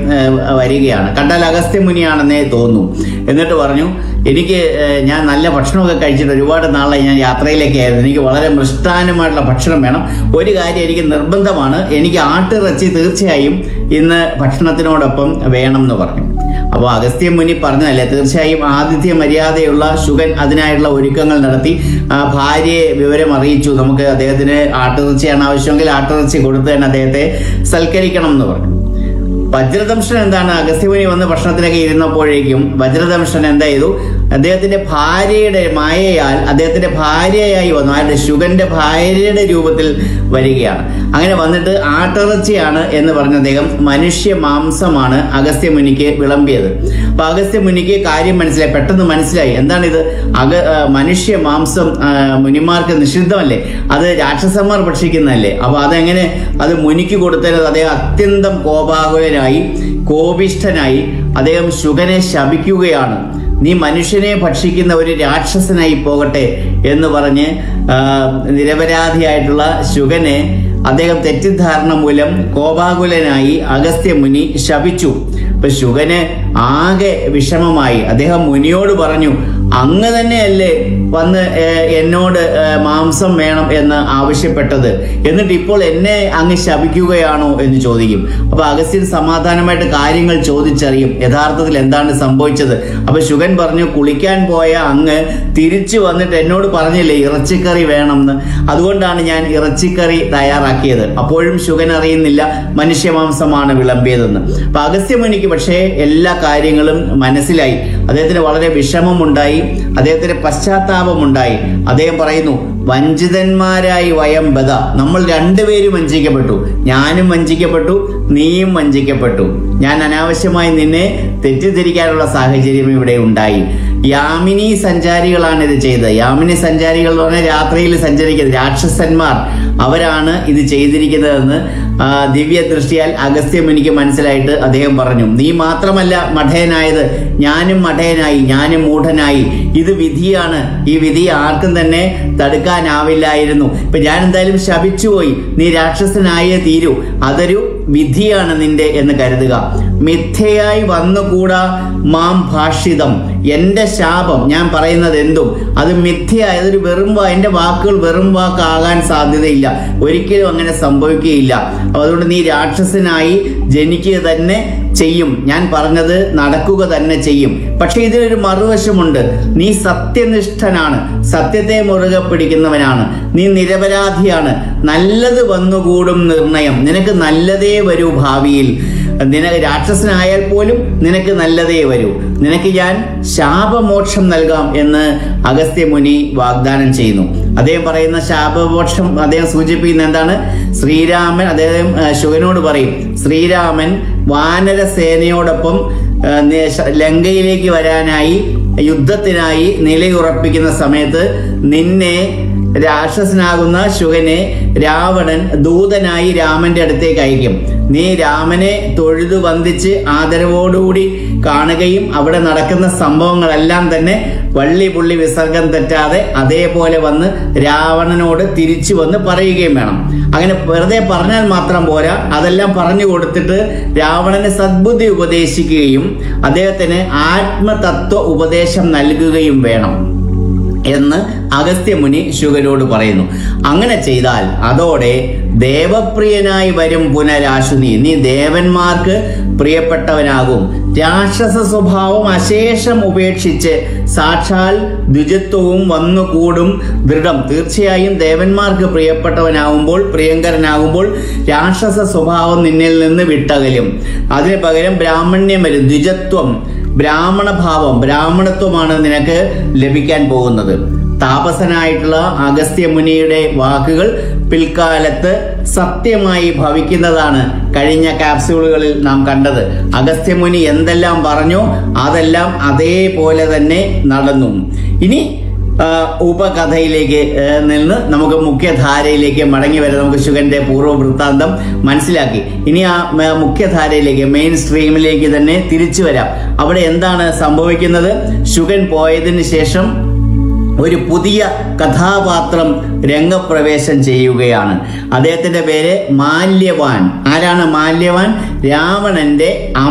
ഏഹ്, വരികയാണ് കണ്ടാൽ അഗസ്ത്യ മുനിയാണെന്നേ തോന്നും എന്നിട്ട് പറഞ്ഞു എനിക്ക് ഏഹ്, ഞാൻ നല്ല ഭക്ഷണമൊക്കെ കഴിച്ചിട്ട് ഒരുപാട് നാളായി ഞാൻ യാത്രയിലേക്കായിരുന്നു എനിക്ക് വളരെ മൃഷ്ടാനമായിട്ടുള്ള ഭക്ഷണം വേണം ഒരു കാര്യം എനിക്ക് നിർബന്ധമാണ് എനിക്ക് ആട്ടിറച്ചി തീർച്ചയായും ഇന്ന് ഭക്ഷണത്തിനോടൊപ്പം വേണം എന്ന് പറഞ്ഞു അപ്പോൾ അഗസ്ത്യ മുനി പറഞ്ഞതല്ലേ തീർച്ചയായും ആതിഥ്യ മര്യാദയുള്ള ശുഗൻ അതിനായിട്ടുള്ള ഒരുക്കങ്ങൾ നടത്തി ആ ഭാര്യയെ വിവരം അറിയിച്ചു നമുക്ക് അദ്ദേഹത്തിന് ആട്ടിറച്ചിയാണ് ആവശ്യമെങ്കിൽ ആട്ടിറച്ചി കൊടുത്ത് തന്നെ അദ്ദേഹത്തെ സൽക്കരിക്കണം എന്ന് പറഞ്ഞു വജ്രദംഷൻ എന്താണ് അഗസ്ത്യമുനി വന്ന് ഭക്ഷണത്തിലൊക്കെ ഇരുന്നപ്പോഴേക്കും വജ്രദംഷൻ എന്താ ചെയ്തു അദ്ദേഹത്തിന്റെ ഭാര്യയുടെ മായയാൽ അദ്ദേഹത്തിന്റെ ഭാര്യയായി വന്നു ആരുടെ ശുഗന്റെ ഭാര്യയുടെ രൂപത്തിൽ വരികയാണ് അങ്ങനെ വന്നിട്ട് ആട്ടിറച്ചിയാണ് എന്ന് പറഞ്ഞ അദ്ദേഹം മനുഷ്യ മാംസമാണ് അഗസ്ത്യമുനിക്ക് വിളമ്പിയത് അപ്പൊ അഗസ്ത്യമുനിക്ക് കാര്യം മനസ്സിലായി പെട്ടെന്ന് മനസ്സിലായി എന്താണ് ഇത് അഗ ആ, മനുഷ്യ മാംസം ആ, മുനിമാർക്ക് നിഷിദ്ധമല്ലേ അത് രാക്ഷസന്മാർ ഭക്ഷിക്കുന്നതല്ലേ അപ്പൊ അതെങ്ങനെ അത് മുനിക്ക് കൊടുത്തത് അദ്ദേഹം അത്യന്തം കോപാകുലനായി കോപിഷ്ഠനായി അദ്ദേഹം ശുഗനെ ശപിക്കുകയാണ് നീ മനുഷ്യനെ ഭക്ഷിക്കുന്ന ഒരു രാക്ഷസനായി പോകട്ടെ എന്ന് പറഞ്ഞ് ആ, നിരപരാധിയായിട്ടുള്ള ശുഗനെ അദ്ദേഹം തെറ്റിദ്ധാരണ മൂലം കോപാകുലനായി അഗസ്ത്യമുനി ശപിച്ചു ഇപ്പൊ ശുഗന് ആകെ വിഷമമായി അദ്ദേഹം മുനിയോട് പറഞ്ഞു അങ്ങ് തന്നെയല്ലേ വന്ന് ഏഹ്, എന്നോട് ഏഹ്, മാംസം വേണം എന്ന് ആവശ്യപ്പെട്ടത് എന്നിട്ട് ഇപ്പോൾ എന്നെ അങ്ങ് ശപിക്കുകയാണോ എന്ന് ചോദിക്കും അപ്പൊ അഗസ്ത്യൻ സമാധാനമായിട്ട് കാര്യങ്ങൾ ചോദിച്ചറിയും യഥാർത്ഥത്തിൽ എന്താണ് സംഭവിച്ചത് അപ്പൊ ശുഗൻ പറഞ്ഞു കുളിക്കാൻ പോയ അങ്ങ് തിരിച്ചു വന്നിട്ട് എന്നോട് പറഞ്ഞില്ലേ ഇറച്ചിക്കറി വേണമെന്ന് അതുകൊണ്ടാണ് ഞാൻ ഇറച്ചിക്കറി തയ്യാറാക്കിയത് അപ്പോഴും ശുഗൻ അറിയുന്നില്ല മനുഷ്യമാംസമാണ് വിളമ്പിയതെന്ന് അപ്പൊ അഗസ്ത്യമുനിക്ക് പക്ഷേ എല്ലാ കാര്യങ്ങളും മനസ്സിലായി അദ്ദേഹത്തിന് വളരെ വിഷമമുണ്ടായി അദ്ദേഹത്തിന് പശ്ചാത്താപമുണ്ടായി അദ്ദേഹം പറയുന്നു വഞ്ചിതന്മാരായി വയം ബദ നമ്മൾ രണ്ടുപേരും വഞ്ചിക്കപ്പെട്ടു ഞാനും വഞ്ചിക്കപ്പെട്ടു നീയും വഞ്ചിക്കപ്പെട്ടു ഞാൻ അനാവശ്യമായി നിന്നെ തെറ്റിദ്ധരിക്കാനുള്ള സാഹചര്യം ഇവിടെ ഉണ്ടായി യാമിനി സഞ്ചാരികളാണ് ഇത് ചെയ്തത് യാമിനി സഞ്ചാരികൾ എന്ന് പറഞ്ഞാൽ രാത്രിയിൽ സഞ്ചരിക്കുന്നത് രാക്ഷസന്മാർ അവരാണ് ഇത് ചെയ്തിരിക്കുന്നതെന്ന് ആ, ദിവ്യ ദൃഷ്ടിയാൽ അഗസ്ത്യം എനിക്ക് മനസ്സിലായിട്ട് അദ്ദേഹം പറഞ്ഞു നീ മാത്രമല്ല മഠയനായത് ഞാനും മഠയനായി ഞാനും മൂഢനായി ഇത് വിധിയാണ് ഈ വിധി ആർക്കും തന്നെ തടുക്കാനാവില്ലായിരുന്നു ഇപ്പൊ ഞാൻ എന്തായാലും ശപിച്ചുപോയി നീ രാക്ഷസനായേ തീരൂ അതൊരു വിധിയാണ് നിന്റെ എന്ന് കരുതുക മിഥ്യയായി വന്നുകൂടാ മാം ഭാഷിതം എന്റെ ശാപം ഞാൻ പറയുന്നത് എന്തും അത് മിഥ്യ അതൊരു വെറും വാ എന്റെ വാക്കുകൾ വെറും വാക്കാകാൻ സാധ്യതയില്ല ഒരിക്കലും അങ്ങനെ സംഭവിക്കുകയില്ല അപ്പൊ അതുകൊണ്ട് നീ രാക്ഷസനായി ജനിക്കുക തന്നെ ചെയ്യും ഞാൻ പറഞ്ഞത് നടക്കുക തന്നെ ചെയ്യും പക്ഷെ ഇതിനൊരു മറുവശമുണ്ട് നീ സത്യനിഷ്ഠനാണ് സത്യത്തെ മുറുകെ പിടിക്കുന്നവനാണ് നീ നിരപരാധിയാണ് നല്ലത് വന്നുകൂടും നിർണയം നിനക്ക് നല്ലതേ വരൂ ഭാവിയിൽ നിനക്ക് രാക്ഷസനായാൽ പോലും നിനക്ക് നല്ലതേ വരൂ നിനക്ക് ഞാൻ ശാപമോക്ഷം നൽകാം എന്ന് അഗസ്ത്യമുനി വാഗ്ദാനം ചെയ്യുന്നു അദ്ദേഹം പറയുന്ന ശാപമോക്ഷം അദ്ദേഹം സൂചിപ്പിക്കുന്ന എന്താണ് ശ്രീരാമൻ അദ്ദേഹം ആ, ശുഗനോട് പറയും ശ്രീരാമൻ വാനര സേനയോടൊപ്പം ആ, നി- ശ- ലങ്കയിലേക്ക് വരാനായി യുദ്ധത്തിനായി നിലയുറപ്പിക്കുന്ന സമയത്ത് നിന്നെ രാക്ഷസനാകുന്ന ശുഗനെ രാവണൻ ദൂതനായി രാമന്റെ അടുത്തേക്ക് അയക്കും നീ രാമനെ തൊഴുതു വന്ദിച്ച് ആദരവോടുകൂടി കാണുകയും അവിടെ നടക്കുന്ന സംഭവങ്ങളെല്ലാം തന്നെ വള്ളി പുള്ളി വിസർഗം തെറ്റാതെ അതേപോലെ വന്ന് രാവണനോട് തിരിച്ചു വന്ന് പറയുകയും വേണം അങ്ങനെ വെറുതെ പറഞ്ഞാൽ മാത്രം പോരാ അതെല്ലാം പറഞ്ഞു കൊടുത്തിട്ട് രാവണന് സദ്ബുദ്ധി ഉപദേശിക്കുകയും അദ്ദേഹത്തിന് ആത്മതത്വ ഉപദേശം നൽകുകയും വേണം എന്ന് അഗസ്ത്യമുനി ശുഗരോട് പറയുന്നു അങ്ങനെ ചെയ്താൽ അതോടെ ദേവപ്രിയനായി വരും പുനരാശുനി നീ ദേവന്മാർക്ക് പ്രിയപ്പെട്ടവനാകും രാക്ഷസ സ്വഭാവം അശേഷം ഉപേക്ഷിച്ച് സാക്ഷാൽ ദ്വിജത്വവും വന്നുകൂടും ദൃഢം തീർച്ചയായും ദേവന്മാർക്ക് പ്രിയപ്പെട്ടവനാകുമ്പോൾ പ്രിയങ്കരനാകുമ്പോൾ രാക്ഷസ സ്വഭാവം നിന്നിൽ നിന്ന് വിട്ടകലും അതിന് പകരം ബ്രാഹ്മണ്യം വരും ദ്വിജത്വം ബ്രാഹ്മണ ഭാവം ബ്രാഹ്മണത്വമാണ് നിനക്ക് ലഭിക്കാൻ പോകുന്നത് താപസനായിട്ടുള്ള അഗസ്ത്യമുനിയുടെ വാക്കുകൾ പിൽക്കാലത്ത് സത്യമായി ഭവിക്കുന്നതാണ് കഴിഞ്ഞ കാപ്സ്യൂളുകളിൽ നാം കണ്ടത് അഗസ്ത്യമുനി എന്തെല്ലാം പറഞ്ഞോ അതെല്ലാം അതേപോലെ തന്നെ നടന്നു ഇനി ആ, ഉപകഥയിലേക്ക് ആ, നിന്ന് നമുക്ക് മുഖ്യധാരയിലേക്ക് മടങ്ങി വരെ നമുക്ക് ശുഗന്റെ പൂർവ്വ വൃത്താന്തം മനസ്സിലാക്കി ഇനി ആ മ- മുഖ്യധാരയിലേക്ക് മെയിൻ സ്ട്രീമിലേക്ക് തന്നെ തിരിച്ചു വരാം അവിടെ എന്താണ് സംഭവിക്കുന്നത് ശുഗൻ പോയതിന് ശേഷം ഒരു പുതിയ കഥാപാത്രം രംഗപ്രവേശം ചെയ്യുകയാണ് അദ്ദേഹത്തിന്റെ പേര് മാല്യവാൻ ആരാണ് മാല്യവാൻ രാവണന്റെ